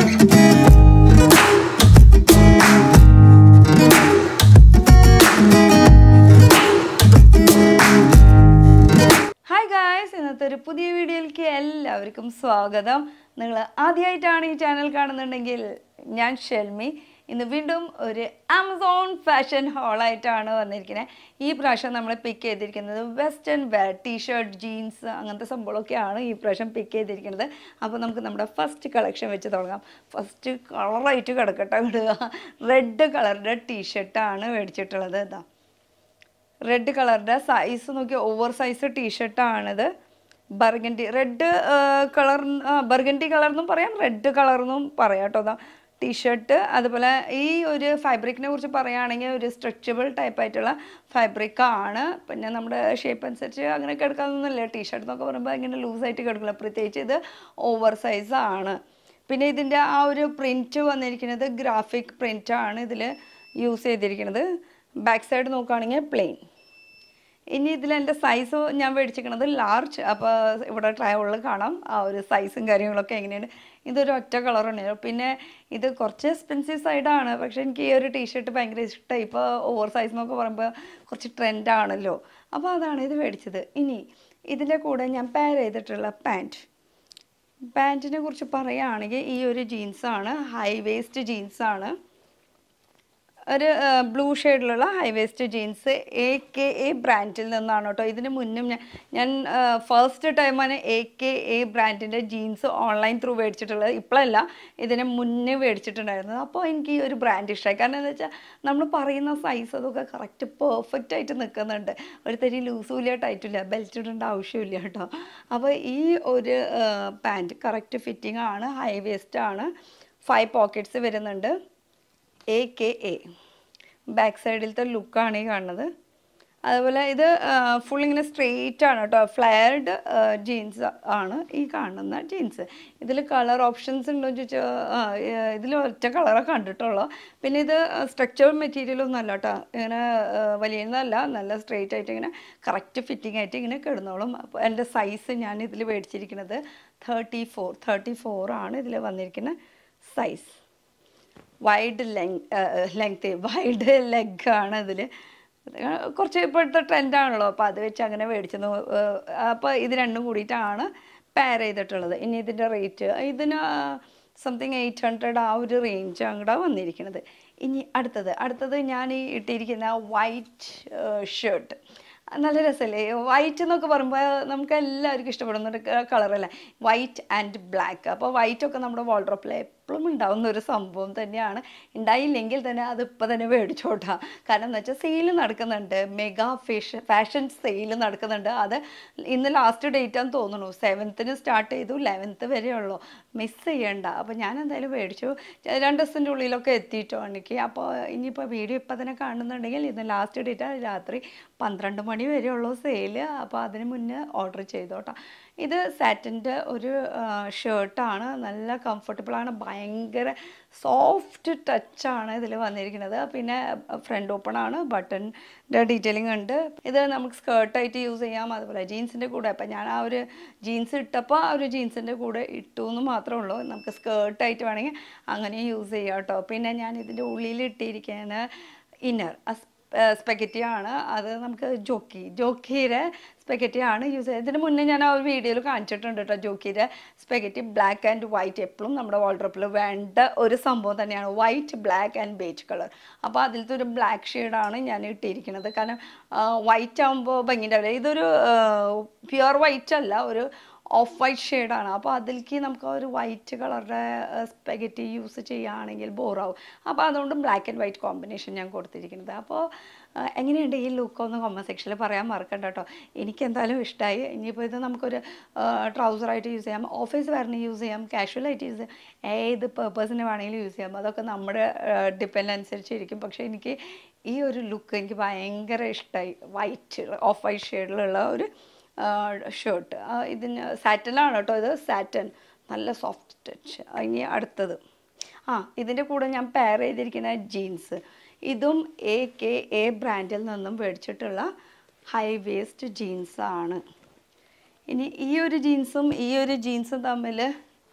Hi guys ഇന്നത്തെ ഒരു പുതിയ വീഡിയോയിലേക്ക് എല്ലാവർക്കും സ്വാഗതം നിങ്ങൾ ആദ്യമായിട്ടാണ് ഈ ചാനൽ കാണുന്നുണ്ടെങ്കിൽ ഞാൻ ഷെൽമി ഇന്ന് വീണ്ടും ഒരു ആമസോൺ ഫാഷൻ ഹോളായിട്ടാണ് വന്നിരിക്കുന്നത് ഈ പ്രാവശ്യം നമ്മൾ പിക്ക് ചെയ്തിരിക്കുന്നത് വെസ്റ്റേൺ വെയർ ടീഷർട്ട് ജീൻസ് അങ്ങനത്തെ സംഭവമൊക്കെയാണ് ഈ പ്രാവശ്യം പിക്ക് ചെയ്തിരിക്കുന്നത് അപ്പോൾ നമുക്ക് നമ്മുടെ ഫസ്റ്റ് കളക്ഷൻ വെച്ച് തുടങ്ങാം ഫസ്റ്റ് കളറായിട്ട് കിടക്കട്ടെ ഇടുക റെഡ് കളറിൻ്റെ ടീഷർട്ടാണ് മേടിച്ചിട്ടുള്ളത് ഇതാ റെഡ് കളറിൻ്റെ സൈസ് നോക്കി ഓവർ സൈസ് ടീഷർട്ടാണിത് burgundy red colour burgundy colour എന്നും പറയാം റെഡ് കളർ എന്നും പറയാം കേട്ടോ അതാ ടീഷർട്ട് അതുപോലെ ഈ ഒരു ഫാബ്രിക്കിനെ കുറിച്ച് പറയുകയാണെങ്കിൽ ഒരു സ്ട്രെച്ചബിൾ ടൈപ്പ് ആയിട്ടുള്ള ഫാബ്രിക് ആണ് പിന്നെ നമ്മുടെ ഷേപ്പ് അനുസരിച്ച് അങ്ങനെ കിടക്കാനൊന്നുമില്ല ടീഷർട്ട് എന്നൊക്കെ പറയുമ്പോൾ ഇങ്ങനെ ലൂസായിട്ട് കിടക്കില്ല പ്രത്യേകിച്ച് ഇത് ഓവർ സൈസ് ആണ് പിന്നെ ഇതിൻ്റെ ആ ഒരു പ്രിൻറ്റ് വന്നിരിക്കുന്നത് ഗ്രാഫിക് പ്രിൻ്റ് ആണ് ഇതിൽ യൂസ് ചെയ്തിരിക്കുന്നത് ബാക്ക് സൈഡ് നോക്കുകയാണെങ്കിൽ പ്ലെയിൻ ഇനി ഇതിൽ എൻ്റെ സൈസ് ഞാൻ മേടിച്ചിരിക്കുന്നത് ലാർജ് അപ്പോൾ ഇവിടെ ട്രയലിൽ കാണാം ആ ഒരു സൈസും കാര്യങ്ങളൊക്കെ എങ്ങനെയാണ് ഇതൊരു ഒറ്റ കളറാണ് പിന്നെ ഇത് കുറച്ച് എക്സ്പെൻസീവ് സൈഡാണ് പക്ഷേ എനിക്ക് ഈ ഒരു ടീഷർട്ട് ഭയങ്കര ഇഷ്ടമായി ഇപ്പോൾ ഓവർ സൈസ് എന്നൊക്കെ പറയുമ്പോൾ കുറച്ച് ട്രെൻഡാണല്ലോ അപ്പോൾ അതാണ് ഇത് മേടിച്ചത് ഇനി ഇതിൻ്റെ കൂടെ ഞാൻ പെയർ ചെയ്തിട്ടുള്ള പാൻറ്റ് പാൻറ്റിനെ കുറിച്ച് പറയുകയാണെങ്കിൽ ഈ ഒരു ജീൻസാണ് ഹൈ വേസ്റ്റ് ജീൻസാണ് ഒരു ബ്ലൂ ഷെയ്ഡിലുള്ള high waist jeans A K A ബ്രാൻഡിൽ നിന്നാണ് കേട്ടോ ഇതിന് മുന്നും ഞാൻ ഞാൻ ഫസ്റ്റ് ടൈമാണ് എ കെ എ ബ്രാൻഡിൻ്റെ ജീൻസ് ഓൺലൈൻ ത്രൂ മേടിച്ചിട്ടുള്ളത് ഇപ്പോഴല്ല ഇതിന് മുന്നേ മേടിച്ചിട്ടുണ്ടായിരുന്നത് അപ്പോൾ എനിക്ക് ഈ ഒരു ബ്രാൻഡ് ഇഷ്ടമായി കാരണം എന്താ വെച്ചാൽ നമ്മൾ പറയുന്ന സൈസ് അതൊക്കെ കറക്റ്റ് പെർഫെക്റ്റ് ആയിട്ട് നിൽക്കുന്നുണ്ട് ഒരു തരി ലൂസും ഇല്ല ടൈറ്റും ഇല്ല ബെൽറ്റ് ഇടേണ്ട ആവശ്യമില്ല കേട്ടോ അപ്പോൾ ഈ ഒരു പാൻറ്റ് കറക്റ്റ് ഫിറ്റിംഗ് ആണ് ഹൈ വേസ്റ്റ് ആണ് ഫൈവ് പോക്കറ്റ്സ് വരുന്നുണ്ട് എ കെ എ ബാക്ക് സൈഡിലത്തെ ലുക്കാണ് ഈ കാണുന്നത് അതുപോലെ ഇത് ഫുൾ ഇങ്ങനെ സ്ട്രെയിറ്റ് ആണ് കേട്ടോ ഫ്ലെയർഡ് ജീൻസ് ആണ് ഈ കാണുന്ന ജീൻസ് ഇതിൽ കളർ ഓപ്ഷൻസ് ഉണ്ടോ എന്ന് ചോദിച്ചാൽ ഇതിൽ ഒറ്റ കളറെ കണ്ടിട്ടുള്ളൂ പിന്നെ ഇത് സ്ട്രക്ചർ മെറ്റീരിയലൊന്നും അല്ല കേട്ടോ ഇങ്ങനെ വലിയതല്ല നല്ല സ്ട്രെയിറ്റ് ആയിട്ട് ഇങ്ങനെ കറക്റ്റ് ഫിറ്റിംഗ് ആയിട്ട് ഇങ്ങനെ കിടന്നോളും അപ്പോൾ എൻ്റെ സൈസ് ഞാൻ ഇതിൽ മേടിച്ചിരിക്കുന്നത് തേർട്ടി ഫോർ തേർട്ടി ഫോർ ആണ് ഇതിൽ വന്നിരിക്കുന്ന size wide len length wide leg ആണ് ഇതിൽ കുറച്ച് ഇപ്പോഴത്തെ ട്രെൻഡാണല്ലോ അപ്പോൾ അത് വെച്ച് അങ്ങനെ മേടിച്ചെന്ന് അപ്പോൾ ഇത് രണ്ടും കൂടിയിട്ടാണ് പെയർ ചെയ്തിട്ടുള്ളത് ഇനി ഇതിൻ്റെ റേറ്റ് ഇതിന് സംതിങ് എയ്റ്റ് ഹൺഡ്രഡ് ആ ഒരു റേഞ്ച് അങ്ങോട്ട് വന്നിരിക്കുന്നത് ഇനി അടുത്തത് അടുത്തത് ഞാൻ ഈ ഇട്ടിരിക്കുന്ന വൈറ്റ് ഷർട്ട് നല്ല രസമല്ലേ വൈറ്റ് എന്നൊക്കെ പറയുമ്പോൾ നമുക്ക് എല്ലാവർക്കും ഇഷ്ടപ്പെടുന്ന ഒരു കളറല്ലേ വൈറ്റ് ആൻഡ് ബ്ലാക്ക് അപ്പോൾ വൈറ്റ് ഒക്കെ നമ്മുടെ വാൾഡ്രോപ്പിൽ എപ്പോഴും ഉണ്ടാവുന്ന ഒരു സംഭവം തന്നെയാണ് ഉണ്ടായില്ലെങ്കിൽ തന്നെ അത് ഇപ്പം തന്നെ മേടിച്ചോട്ടാ കാരണം എന്ന് വെച്ചാൽ സെയിൽ നടക്കുന്നുണ്ട് മെഗാ ഫാഷൻ ഫാഷൻ സെയിൽ നടക്കുന്നുണ്ട് അത് ഇന്ന് ലാസ്റ്റ് ഡേറ്റ് ആണെന്ന് തോന്നുന്നു സെവൻത്തിന് സ്റ്റാർട്ട് ചെയ്തു ലെവൻത്ത് വരെയുള്ളൂ മിസ് ചെയ്യണ്ട അപ്പോൾ ഞാൻ എന്തായാലും മേടിച്ചു രണ്ട് ദിവസത്തിൻ്റെ ഉള്ളിലൊക്കെ എത്തിയിട്ടോ എനിക്ക് അപ്പോൾ ഇനിയിപ്പോൾ വീഡിയോ ഇപ്പം തന്നെ കാണുന്നുണ്ടെങ്കിൽ ഇന്ന് ലാസ്റ്റ് ഡേറ്റ് രാത്രി പന്ത്രണ്ട് മണി വരെയുള്ളൂ സെയിൽ അപ്പോൾ അതിന് മുന്നേ ഓർഡർ ചെയ്തോട്ടോ ഇത് സാറ്റിൻ്റെ ഒരു ഷർട്ടാണ് നല്ല കംഫർട്ടബിളാണ് ഭയങ്കര സോഫ്റ്റ് ടച്ചാണ് ഇതിൽ വന്നിരിക്കുന്നത് പിന്നെ ഫ്രണ്ട് ഓപ്പൺ ആണ് ബട്ടണിൻ്റെ ഡീറ്റെയിലിംഗ് ഉണ്ട് ഇത് നമുക്ക് സ്കേർട്ടായിട്ട് യൂസ് ചെയ്യാം അതുപോലെ ജീൻസിൻ്റെ കൂടെ അപ്പം ഞാൻ ആ ഒരു ജീൻസ് ഇട്ടപ്പോൾ ആ ഒരു ജീൻസിൻ്റെ കൂടെ ഇട്ടു എന്ന് മാത്രമേ ഉള്ളൂ നമുക്ക് സ്കേർട്ടായിട്ട് വേണമെങ്കിൽ അങ്ങനെ യൂസ് ചെയ്യാം കേട്ടോ പിന്നെ ഞാൻ ഇതിൻ്റെ ഉള്ളിൽ ഇട്ടിരിക്കുന്ന ഇന്നർ സ്പെഗറ്റി ആണ് അത് നമുക്ക് ജോക്കി ജോക്കിയുടെ സ്പെഗറ്റി ആണ് യൂസ് ചെയ്യുന്നത് ഇതിന് മുന്നേ ഞാൻ ആ ഒരു വീഡിയോയിൽ കാണിച്ചിട്ടുണ്ട് കേട്ടോ ജോക്കിയുടെ സ്പെഗറ്റി ബ്ലാക്ക് ആൻഡ് വൈറ്റ് എപ്പോഴും നമ്മുടെ വാൾഡ്രോപ്പിൽ വേണ്ട ഒരു സംഭവം തന്നെയാണ് white black and beige colour അപ്പോൾ അതിലത്തെ ഒരു ബ്ലാക്ക് ഷെയ്ഡാണ് ഞാൻ ഇട്ടിരിക്കുന്നത് കാരണം വൈറ്റ് ആകുമ്പോൾ ഭംഗിയുണ്ടാവില്ല ഇതൊരു പ്യുവർ വൈറ്റ് അല്ല ഒരു ഓഫ് വൈറ്റ് ഷെയ്ഡാണ് അപ്പോൾ അതിലേക്ക് നമുക്ക് ഒരു വൈറ്റ് കളറുടെ സ്പെഗറ്റി യൂസ് ചെയ്യുകയാണെങ്കിൽ ബോറാവും അപ്പോൾ അതുകൊണ്ട് ബ്ലാക്ക് ആൻഡ് വൈറ്റ് കോമ്പിനേഷൻ ഞാൻ കൊടുത്തിരിക്കുന്നത് അപ്പോൾ എങ്ങനെയുണ്ട് ഈ ലുക്ക് ഒന്ന് കോമന്റ് സെക്ഷനിൽ പറയാൻ മറക്കണ്ട കേട്ടോ എനിക്ക് എന്തായാലും ഇഷ്ടമായി ഇനിയിപ്പോൾ ഇത് നമുക്കൊരു ട്രൗസറായിട്ട് യൂസ് ചെയ്യാം ഓഫീസ് വെയറിന് യൂസ് ചെയ്യാം കാഷ്വലായിട്ട് യൂസ് ചെയ്യാം ഏത് പേർപ്പസിന് വേണമെങ്കിലും യൂസ് ചെയ്യാം അതൊക്കെ നമ്മുടെ ഡിപ്പെൻഡ് അനുസരിച്ചിരിക്കും പക്ഷേ എനിക്ക് ഈ ഒരു ലുക്ക് എനിക്ക് ഭയങ്കര ഇഷ്ടമായി വൈറ്റ് ഓഫ് വൈറ്റ് ഷെയ്ഡിലുള്ള ഒരു ഷർട്ട് ഇതിന് സാറ്റനാണ് കേട്ടോ ഇത് സാറ്റൻ നല്ല സോഫ്റ്റ് ടച്ച് ഇനി അടുത്തത് ആ ഇതിൻ്റെ കൂടെ ഞാൻ പെയർ ചെയ്തിരിക്കുന്ന ജീൻസ് ഇതും എ കെ എ ബ്രാൻഡിൽ നിന്നും മേടിച്ചിട്ടുള്ള ഹൈ വേസ്റ്റ് ജീൻസാണ് ഇനി ഈ ഒരു ജീൻസും ഈ ഒരു ജീൻസും തമ്മിൽ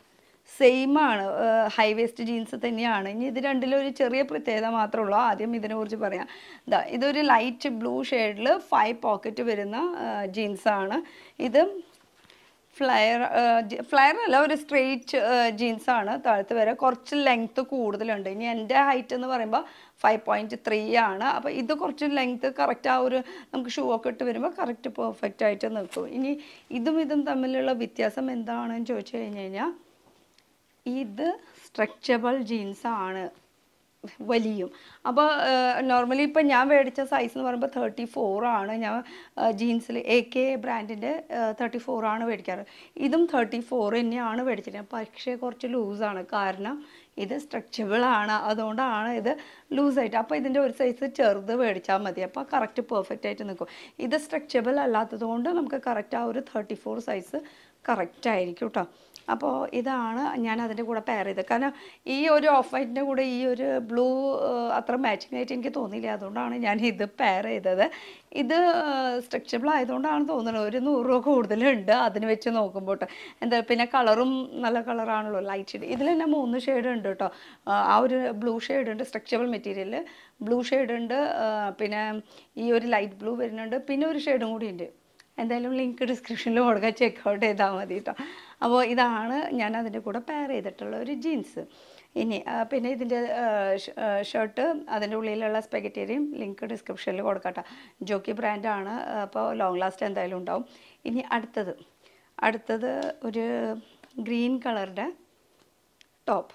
സെയിം ആണ് ഹൈ വേസ്റ്റ് ജീൻസ് തന്നെയാണ് ഇനി ഇത് രണ്ടിലും ഒരു ചെറിയ പ്രത്യേകത മാത്രമേ ഉള്ളൂ ആദ്യം ഇതിനെ കുറിച്ച് പറയാം ഇതാ ഇതൊരു ലൈറ്റ് ബ്ലൂ ഷെയ്ഡിൽ ഫൈവ് പോക്കറ്റ് വരുന്ന ജീൻസാണ് ഇത് ഫ്ലയർ ഫ്ലയർ അല്ല ഒരു സ്ട്രെയിറ്റ് ജീൻസ് ആണ് താഴത്ത് വരെ കുറച്ച് ലെങ്ത്ത് കൂടുതലുണ്ട് ഇനി എൻ്റെ ഹൈറ്റ് എന്ന് പറയുമ്പോൾ ഫൈവ് പോയിൻറ്റ് ത്രീ ആണ് അപ്പോൾ ഇത് കുറച്ച് ലെങ്ത്ത് കറക്റ്റ് ആ ഒരു നമുക്ക് ഷൂ ഒക്കെ ഇട്ട് വരുമ്പോൾ കറക്റ്റ് പെർഫെക്റ്റ് ആയിട്ട് നിൽക്കും ഇനി ഇതും ഇതും തമ്മിലുള്ള വ്യത്യാസം എന്താണെന്ന് ചോദിച്ചു കഴിഞ്ഞ് കഴിഞ്ഞാൽ ഇത് സ്ട്രക്ചബിൾ ജീൻസ് ആണ് വലിയും അപ്പോൾ നോർമലി ഇപ്പം ഞാൻ മേടിച്ച സൈസ് എന്ന് പറയുമ്പോൾ തേർട്ടി ഫോർ ആണ് ഞാൻ ജീൻസിൽ എ കെ ബ്രാൻഡിൻ്റെ തേർട്ടി ഫോർ ആണ് മേടിക്കാറ് ഇതും തേർട്ടി ഫോർ തന്നെയാണ് മേടിച്ചിരുന്നത് പക്ഷേ കുറച്ച് ലൂസാണ് കാരണം ഇത് സ്ട്രെച്ചബിൾ ആണ് അതുകൊണ്ടാണ് ഇത് ലൂസായിട്ട് അപ്പോൾ ഇതിൻ്റെ ഒരു സൈസ് ചെറുത് മേടിച്ചാൽ മതി അപ്പോൾ കറക്റ്റ് പെർഫെക്റ്റ് ആയിട്ട് നിൽക്കും ഇത് സ്ട്രെച്ചബിൾ അല്ലാത്തത് കൊണ്ട് നമുക്ക് കറക്റ്റ് ആ ഒരു തേർട്ടി ഫോർ സൈസ് കറക്റ്റ് ആയിരിക്കും കേട്ടോ അപ്പോൾ ഇതാണ് ഞാൻ അതിൻ്റെ കൂടെ പെയർ ചെയ്തത് കാരണം ഈ ഒരു ഓഫ് വൈറ്റിൻ്റെ കൂടെ ഈ ഒരു ബ്ലൂ അത്ര മാച്ചിങ് ആയിട്ട് എനിക്ക് തോന്നിയില്ല അതുകൊണ്ടാണ് ഞാൻ ഇത് പെയർ ചെയ്തത് ഇത് സ്ട്രെച്ചബിൾ ആയതുകൊണ്ടാണ് തോന്നുന്നത് ഒരു നൂറ് രൂപ കൂടുതലുണ്ട് അതിന് വെച്ച് നോക്കുമ്പോൾ ട്ടോ. എന്താ പിന്നെ കളറും നല്ല കളറാണല്ലോ ലൈറ്റ് ഷെയ്ഡ് ഇതിൽ തന്നെ മൂന്ന് ഷെയ്ഡ് ഉണ്ട് കേട്ടോ ആ ഒരു ബ്ലൂ ഷെയ്ഡ് ഉണ്ട് സ്ട്രെച്ചബിൾ മെറ്റീരിയൽ ബ്ലൂ ഷെയ്ഡ് ഉണ്ട് ആ, പിന്നെ ഈ ഒരു ലൈറ്റ് ബ്ലൂ വരുന്നുണ്ട് പിന്നെ ഒരു ഷെയ്ഡും കൂടി ഉണ്ട് എന്തായാലും ലിങ്ക് ഡിസ്ക്രിപ്ഷനിൽ കൊടുക്കുക ചെക്കൗട്ട് ചെയ്താൽ മതി കേട്ടോ അപ്പോൾ ഇതാണ് ഞാൻ അതിൻ്റെ കൂടെ പെയർ ചെയ്തിട്ടുള്ള ഒരു ജീൻസ് ഇനി ആ, പിന്നെ ഇതിൻ്റെ ഷർട്ട് അതിൻ്റെ ഉള്ളിലുള്ള സ്പെഗറ്റേരിയും ലിങ്ക് ഡിസ്ക്രിപ്ഷനിൽ കൊടുക്കട്ടെ ജോക്കി ബ്രാൻഡാണ് അപ്പോൾ ലോങ് ലാസ്റ്റ് എന്തായാലും ഉണ്ടാവും ഇനി അടുത്തത് അടുത്തത് ഒരു ഗ്രീൻ കളറുടെ ടോപ്പ്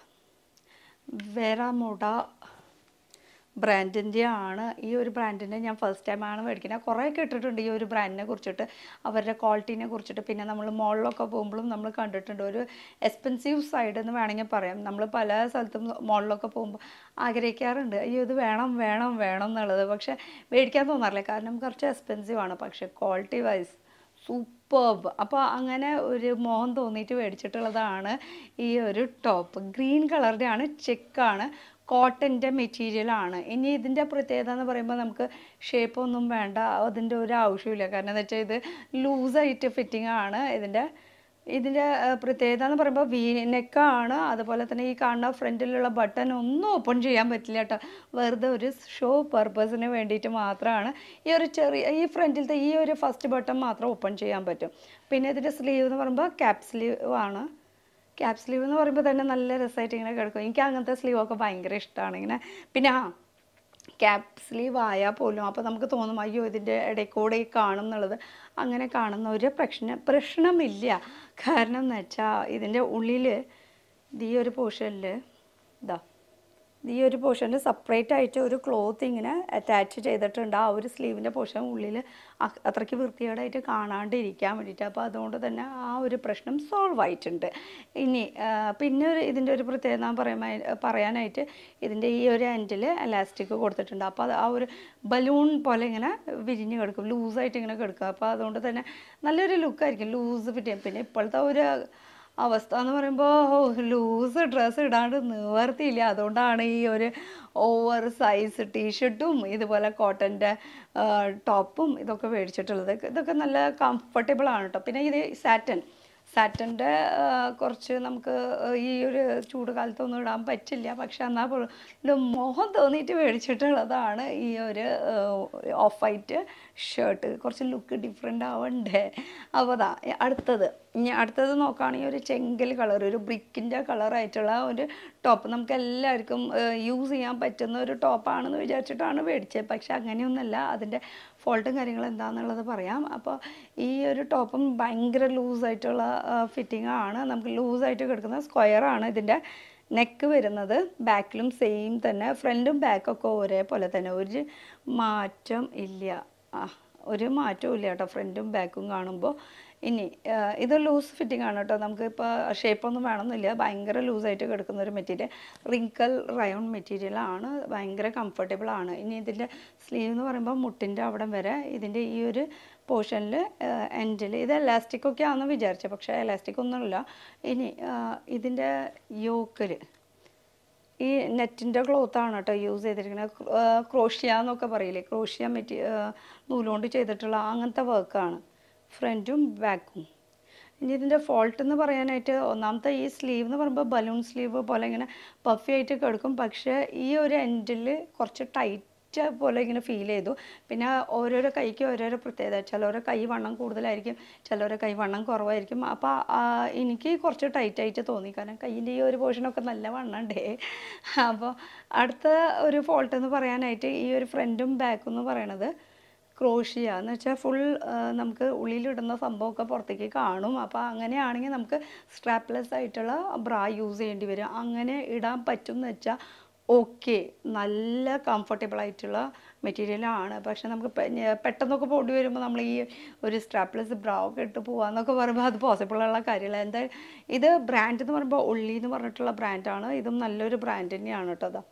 വെറാമോഡ ബ്രാൻഡിൻ്റെ ആണ് ഈ ഒരു ബ്രാൻഡിൻ്റെ ഞാൻ ഫസ്റ്റ് ടൈമാണ് മേടിക്കുന്നത് കുറേ കേട്ടിട്ടുണ്ട് ഈ ഒരു ബ്രാൻഡിനെ കുറിച്ചിട്ട് അവരുടെ ക്വാളിറ്റീനെ കുറിച്ചിട്ട് പിന്നെ നമ്മൾ മോളിലൊക്കെ പോകുമ്പോഴും നമ്മൾ കണ്ടിട്ടുണ്ട് ഒരു എക്സ്പെൻസീവ് സൈഡ് എന്ന് വേണമെങ്കിൽ പറയാം നമ്മൾ പല സ്ഥലത്തും മോളിലൊക്കെ പോകുമ്പോൾ ആഗ്രഹിക്കാറുണ്ട് അയ്യോ ഇത് വേണം വേണം വേണം എന്നുള്ളത് പക്ഷേ മേടിക്കാൻ തോന്നാറില്ല കാരണം കുറച്ച് എക്സ്പെൻസീവ് ആണ് പക്ഷേ ക്വാളിറ്റി വൈസ് സൂപ്പർബ് അപ്പോൾ അങ്ങനെ ഒരു മോഹം തോന്നിയിട്ട് മേടിച്ചിട്ടുള്ളതാണ് ഈ ഒരു ടോപ്പ് ഗ്രീൻ കളറുടെ ആണ് ചെക്കാണ് കോട്ടൻ്റെ മെറ്റീരിയലാണ് ഇനി ഇതിൻ്റെ പ്രത്യേകത എന്ന് പറയുമ്പോൾ നമുക്ക് ഷേപ്പ് ഒന്നും വേണ്ട അതിൻ്റെ ഒരു ആവശ്യമില്ല കാരണം എന്താ വെച്ചാൽ ഇത് ലൂസായിട്ട് ഫിറ്റിംഗ് ആണ് ഇതിൻ്റെ ഇതിൻ്റെ ആ, പ്രത്യേകത എന്ന് പറയുമ്പോൾ വി നെക്കാണ് അതുപോലെ തന്നെ ഈ കാണുന്ന ഫ്രണ്ടിലുള്ള ബട്ടൺ ഒന്നും ഓപ്പൺ ചെയ്യാൻ പറ്റില്ല കേട്ടോ വെറുതെ ഒരു ഷോ പർപ്പസിന് വേണ്ടിയിട്ട് മാത്രമാണ് ഈ ഒരു ചെറിയ ഈ ഫ്രണ്ടിലത്തെ ഈ ഒരു ഫസ്റ്റ് ബട്ടൺ മാത്രം ഓപ്പൺ ചെയ്യാൻ പറ്റും പിന്നെ ഇതിൻ്റെ സ്ലീവ് എന്ന് പറയുമ്പോൾ ക്യാപ് സ്ലീവ് ആണ് ക്യാപ് സ്ലീവ് എന്ന് പറയുമ്പോൾ തന്നെ നല്ല രസമായിട്ട് ഇങ്ങനെ കിടക്കും എനിക്ക് അങ്ങനത്തെ സ്ലീവൊക്കെ ഭയങ്കര ഇഷ്ടമാണ് ഇങ്ങനെ പിന്നെ ആ ക്യാപ് സ്ലീവ് ആയാൽ പോലും അപ്പോൾ നമുക്ക് തോന്നും അയ്യോ ഇതിൻ്റെ ഇടയിൽ കൂടെ ഈ കാണും എന്നുള്ളത് അങ്ങനെ കാണുന്ന ഒരു പ്രശ്നം പ്രശ്നമില്ല കാരണം എന്ന് വെച്ചാൽ ഇതിൻ്റെ ഉള്ളിൽ ഈ ഒരു പോർഷനിൽ ഇതാ ഈ ഒരു പോർഷനിൽ സെപ്പറേറ്റ് ആയിട്ട് ഒരു ക്ലോത്ത് ഇങ്ങനെ അറ്റാച്ച് ചെയ്തിട്ടുണ്ട് ആ ഒരു സ്ലീവിൻ്റെ പോർഷൻ ഉള്ളിൽ അ- അത്രയ്ക്ക് വൃത്തികേടായിട്ട് കാണാണ്ടിരിക്കാൻ വേണ്ടിയിട്ട് അപ്പോൾ അതുകൊണ്ട് തന്നെ ആ ഒരു പ്രശ്നം സോൾവ് ആയിട്ടുണ്ട് ഇനി ആ, പിന്നെ ഒരു ഇതിൻ്റെ ഒരു പ്രത്യേകത പറയാൻ പറയാനായിട്ട് ഇതിൻ്റെ ഈ ഒരു എൻഡിൽ എലാസ്റ്റിക് കൊടുത്തിട്ടുണ്ട് അപ്പോൾ അത് ആ ഒരു ബലൂൺ പോലെ ഇങ്ങനെ വിരിഞ്ഞ് കിടക്കും ലൂസായിട്ട് ഇങ്ങനെ കിടക്കും അപ്പോൾ അതുകൊണ്ട് തന്നെ നല്ലൊരു ലുക്കായിരിക്കും ലൂസ് ഫിറ്റ് ചെയ്യും പിന്നെ ഇപ്പോഴത്തെ ഒരു അവസ്ഥ എന്ന് പറയുമ്പോൾ ലൂസ് ഡ്രസ്സ് ഇടാണ്ട് നിവർത്തിയില്ല അതുകൊണ്ടാണ് ഈ ഒരു ഓവർ സൈസ് ടീഷർട്ടും ഇതുപോലെ കോട്ടൻ്റെ ടോപ്പും ഇതൊക്കെ മേടിച്ചിട്ടുള്ളത് ഇതൊക്കെ നല്ല കംഫർട്ടബിൾ ആണ് കേട്ടോ പിന്നെ ഇത് സാറ്റൻ സാറ്റൻ്റെ കുറച്ച് നമുക്ക് ഈ ഒരു ചൂട് കാലത്തൊന്നും ഇടാൻ പറ്റില്ല പക്ഷെ എന്നാൽ പോലും മോഹം തോന്നിയിട്ട് മേടിച്ചിട്ടുള്ളതാണ് ഈ ഒരു ഓഫ് വൈറ്റ് ഷർട്ട് കുറച്ച് ലുക്ക് ഡിഫറെൻ്റ് ആവണ്ടേ അപ്പോൾ അതാ അടുത്തത് ഇനി അടുത്തത് നോക്കുകയാണെങ്കിൽ ഒരു ചെങ്കൽ കളർ ഒരു ബ്രിക്കിൻ്റെ കളറായിട്ടുള്ള ഒരു ടോപ്പ് നമുക്ക് എല്ലാവർക്കും യൂസ് ചെയ്യാൻ പറ്റുന്ന ഒരു ടോപ്പാണെന്ന് വിചാരിച്ചിട്ടാണ് മേടിച്ചത് പക്ഷെ അങ്ങനെയൊന്നുമല്ല അതിൻ്റെ ഫോൾട്ടും കാര്യങ്ങളും എന്താണെന്നുള്ളത് പറയാം അപ്പോൾ ഈ ഒരു ടോപ്പും ഭയങ്കര ലൂസായിട്ടുള്ള ഫിറ്റിംഗ് ആണ് നമുക്ക് ലൂസായിട്ട് കിടക്കുന്ന സ്ക്വയറാണ് ഇതിൻ്റെ നെക്ക് വരുന്നത് ബാക്കിലും സെയിം തന്നെ ഫ്രണ്ടും ബാക്കൊക്കെ ഒരേപോലെ തന്നെ ഒരു മാറ്റം ഇല്ല ആ ഒരു മാറ്റവും ഇല്ല കേട്ടോ ഫ്രണ്ടും ബാക്കും കാണുമ്പോൾ ഇനി ആ, ഇത് ലൂസ് ഫിറ്റിംഗ് ആണ് കേട്ടോ നമുക്ക് ഇപ്പോൾ ഷേപ്പൊന്നും വേണമെന്നില്ല ഭയങ്കര ലൂസായിട്ട് കിടക്കുന്ന ഒരു മെറ്റീരിയൽ റിങ്കിൾ റയോൺ മെറ്റീരിയൽ ആണ് ഭയങ്കര കംഫർട്ടബിൾ ആണ് ഇനി ഇതിൻ്റെ സ്ലീവ് എന്ന് പറയുമ്പോൾ മുട്ടിൻ്റെ അവിടം വരെ ഇതിൻ്റെ ഈ ഒരു പോർഷനിൽ എൻഡിൽ ഇത് എലാസ്റ്റിക് ഒക്കെ ആണെന്ന് വിചാരിച്ചത് പക്ഷേ എലാസ്റ്റിക് ഒന്നുമില്ല ഇനി ആ, ഇതിൻ്റെ യോക്കിൽ ഈ നെറ്റിൻ്റെ ക്ലോത്താണ് കേട്ടോ യൂസ് ചെയ്തിരിക്കുന്നത് ക്രോഷ്യ എന്നൊക്കെ പറയില്ലേ ക്രോഷ്യ മെറ്റീ നൂലുകൊണ്ട് ചെയ്തിട്ടുള്ള അങ്ങനത്തെ വർക്കാണ് ഫ്രണ്ടും ബാക്കും ഇനി ഇതിൻ്റെ ഫോൾട്ട് എന്ന് പറയാനായിട്ട് ഒന്നാമത്തെ ഈ സ്ലീവ് എന്ന് പറയുമ്പോൾ ബലൂൺ സ്ലീവ് പോലെ ഇങ്ങനെ പഫി ആയിട്ട് കിടക്കും പക്ഷേ ഈ ഒരു എൻഡിൽ കുറച്ച് ടൈറ്റ് പോലെ ഇങ്ങനെ ഫീൽ ചെയ്തു പിന്നെ ഓരോരോ കൈക്ക് ഓരോരോ പ്രത്യേകത ചിലവരുടെ കൈ വണ്ണം കൂടുതലായിരിക്കും ചിലവരുടെ കൈ വണ്ണം കുറവായിരിക്കും അപ്പോൾ എനിക്ക് കുറച്ച് ടൈറ്റ് ആയിട്ട് തോന്നി കാരണം കയ്യിൻ്റെ ഈ ഒരു പോർഷനൊക്കെ നല്ല വണ്ണമുണ്ടേ അപ്പോൾ അടുത്ത ഒരു ഫോൾട്ട് എന്ന് പറയാനായിട്ട് ഈ ഒരു ഫ്രണ്ടും ബാക്കും എന്ന് പറയണത് ക്രോഷിയ എന്ന് വെച്ചാൽ ഫുൾ നമുക്ക് ഉള്ളിലിടുന്ന സംഭവമൊക്കെ പുറത്തേക്ക് കാണും അപ്പോൾ അങ്ങനെയാണെങ്കിൽ നമുക്ക് സ്ട്രാപ്ലെസ് ആയിട്ടുള്ള ബ്രാ യൂസ് ചെയ്യേണ്ടി വരും അങ്ങനെ ഇടാൻ പറ്റും എന്ന് വെച്ചാൽ ഓക്കെ നല്ല കംഫർട്ടബിൾ ആയിട്ടുള്ള മെറ്റീരിയലാണ് പക്ഷെ നമുക്ക് പെ- ഞ- പെട്ടെന്നൊക്കെ പൊടി വരുമ്പോൾ നമ്മൾ ഈ ഒരു സ്ട്രാപ്ലെസ് ബ്രാ ഒക്കെ ഇട്ട് പോകാന്നൊക്കെ പറയുമ്പോൾ അത് പോസിബിൾ ഉള്ള കാര്യമില്ല എന്താ ഇത് ബ്രാൻഡ് എന്ന് പറയുമ്പോൾ ഉള്ളി എന്ന് പറഞ്ഞിട്ടുള്ള ബ്രാൻഡാണ് ഇതും നല്ലൊരു ബ്രാൻഡ് തന്നെയാണ് കേട്ടോ അതാ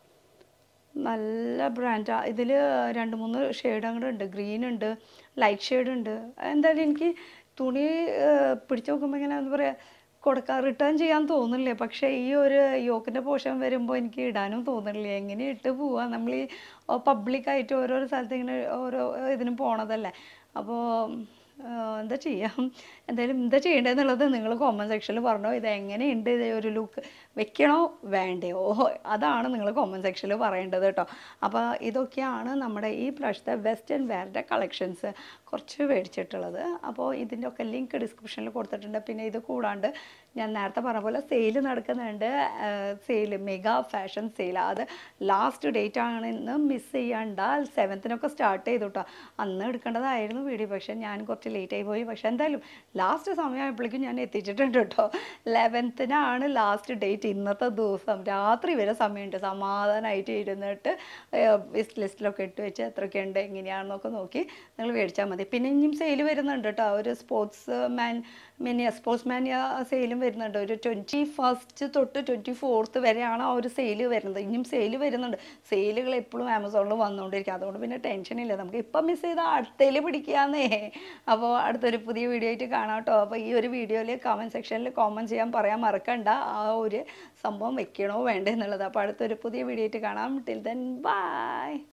നല്ല ബ്രാൻഡാണ് ഇതിൽ രണ്ട് മൂന്ന് ഷെയ്ഡ് അങ്ങോട്ട് ഉണ്ട് ഗ്രീൻ ഉണ്ട് ലൈറ്റ് ഷെയ്ഡ് ഉണ്ട് എന്തായാലും എനിക്ക് തുണി ഏർ, പിടിച്ച് നോക്കുമ്പോൾ ഇങ്ങനെ എന്താ പറയുക കൊടുക്കാൻ റിട്ടേൺ ചെയ്യാൻ തോന്നില്ല പക്ഷേ ഈ ഒരു യോക്കിൻ്റെ പോഷൻ വരുമ്പോൾ എനിക്ക് ഇടാനും തോന്നില്ല എങ്ങനെ ഇട്ട് പോവാ നമ്മൾ ഈ പബ്ലിക്കായിട്ട് ഓരോരോ സ്ഥലത്ത് ഇങ്ങനെ ഓരോ ഇതിനും പോണതല്ലേ അപ്പോൾ എന്താ ചെയ്യാം എന്തായാലും എന്താ ചെയ്യേണ്ടതെന്നുള്ളത് നിങ്ങൾ കോമൻറ്റ് സെക്ഷനിൽ പറഞ്ഞോ ഇത് എങ്ങനെയുണ്ട് ഇത് ഒരു ലുക്ക് വെക്കണോ വേണ്ടയോ അതാണ് നിങ്ങൾ കോമൻറ്റ് സെക്ഷനിൽ പറയേണ്ടത് കേട്ടോ അപ്പോൾ ഇതൊക്കെയാണ് നമ്മുടെ ഈ പ്രാവശ്യത്തെ വെസ്റ്റേൺ വെയറിൻ്റെ കളക്ഷൻസ് കുറച്ച് മേടിച്ചിട്ടുള്ളത് അപ്പോൾ ഇതിൻ്റെ ഒക്കെ ലിങ്ക് ഡിസ്ക്രിപ്ഷനിൽ കൊടുത്തിട്ടുണ്ട് പിന്നെ ഇത് കൂടാണ്ട് ഞാൻ നേരത്തെ പറഞ്ഞ പോലെ സെയിൽ നടക്കുന്നുണ്ട് സെയിൽ മെഗാ ഫാഷൻ സെയിൽ അത് ലാസ്റ്റ് ഡേറ്റ് ആണെന്ന് മിസ് ചെയ്യണ്ട സെവൻത്തിനൊക്കെ സ്റ്റാർട്ട് ചെയ്തു കേട്ടോ അന്ന് എടുക്കേണ്ടതായിരുന്നു വീഡിയോ പക്ഷേ ഞാൻ കുറച്ച് ലേറ്റ് ആയി പോയി പക്ഷേ എന്തായാലും ലാസ്റ്റ് സമയമായപ്പോഴേക്കും ഞാൻ എത്തിച്ചിട്ടുണ്ട് കേട്ടോ ലെവൻത്തിനാണ് ലാസ്റ്റ് ഡേറ്റ് ഇന്നത്തെ ദിവസം രാത്രി വരെ സമയമുണ്ട് സമാധാനമായിട്ട് ഇരുന്നിട്ട് വിസ് ലിസ്റ്റിലൊക്കെ ഇട്ട് വെച്ച് എത്രയൊക്കെ ഉണ്ട് എങ്ങനെയാണെന്നൊക്കെ നോക്കി നിങ്ങൾ മേടിച്ചാൽ മതി പിന്നെ ഇനിയും സെയിൽ വരുന്നുണ്ട് കേട്ടോ ഒരു സ്പോർട്സ് മാൻ മിനിയ സ്പോർട്സ് മാനിയ സെയിലും വരുന്നുണ്ട് ഒരു ട്വൻറ്റി ഫസ്റ്റ് തൊട്ട് ട്വൻറ്റി ഫോർത്ത് വരെയാണ് ആ ഒരു സെയിൽ വരുന്നത് ഇനിയും സെയിൽ വരുന്നുണ്ട് സെയിലുകൾ എപ്പോഴും ആമസോണിൽ വന്നുകൊണ്ടിരിക്കും അതുകൊണ്ട് പിന്നെ ടെൻഷൻ ഇല്ല നമുക്ക് ഇപ്പം മിസ് ചെയ്താൽ അടുത്തതിൽ പിടിക്കാന്നേ അപ്പോൾ അടുത്തൊരു പുതിയ വീഡിയോ ആയിട്ട് കാണാം കേട്ടോ അപ്പോൾ ഈ ഒരു വീഡിയോയിൽ കമൻറ്റ് സെക്ഷനിൽ കോമൻറ്റ് ചെയ്യാൻ പറയാൻ മറക്കണ്ട ആ ഒരു സംഭവം വെക്കണോ വേണ്ടേ എന്നുള്ളത് അപ്പോൾ അടുത്തൊരു പുതിയ വീഡിയോ ആയിട്ട് കാണാം ടിൽ ദെൻ ബൈ